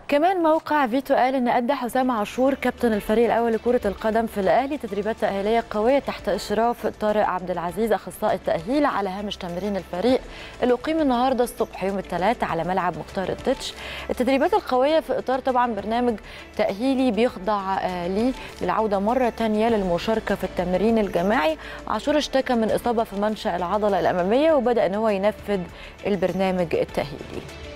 كمان موقع فيتو قال ان ادى حسام عاشور كابتن الفريق الاول لكره القدم في الاهلي تدريبات تاهيليه قويه تحت اشراف طارق عبد العزيز اخصائي التاهيل على هامش تمرين الفريق اللي اقيم النهارده الصبح يوم الثلاث على ملعب مختار التتش التدريبات القويه في اطار طبعا برنامج تاهيلي بيخضع ليه للعوده مره ثانيه للمشاركه في التمرين الجماعي عاشور اشتكى من اصابه في منشا العضله الاماميه وبدا ان هو ينفذ البرنامج التاهيلي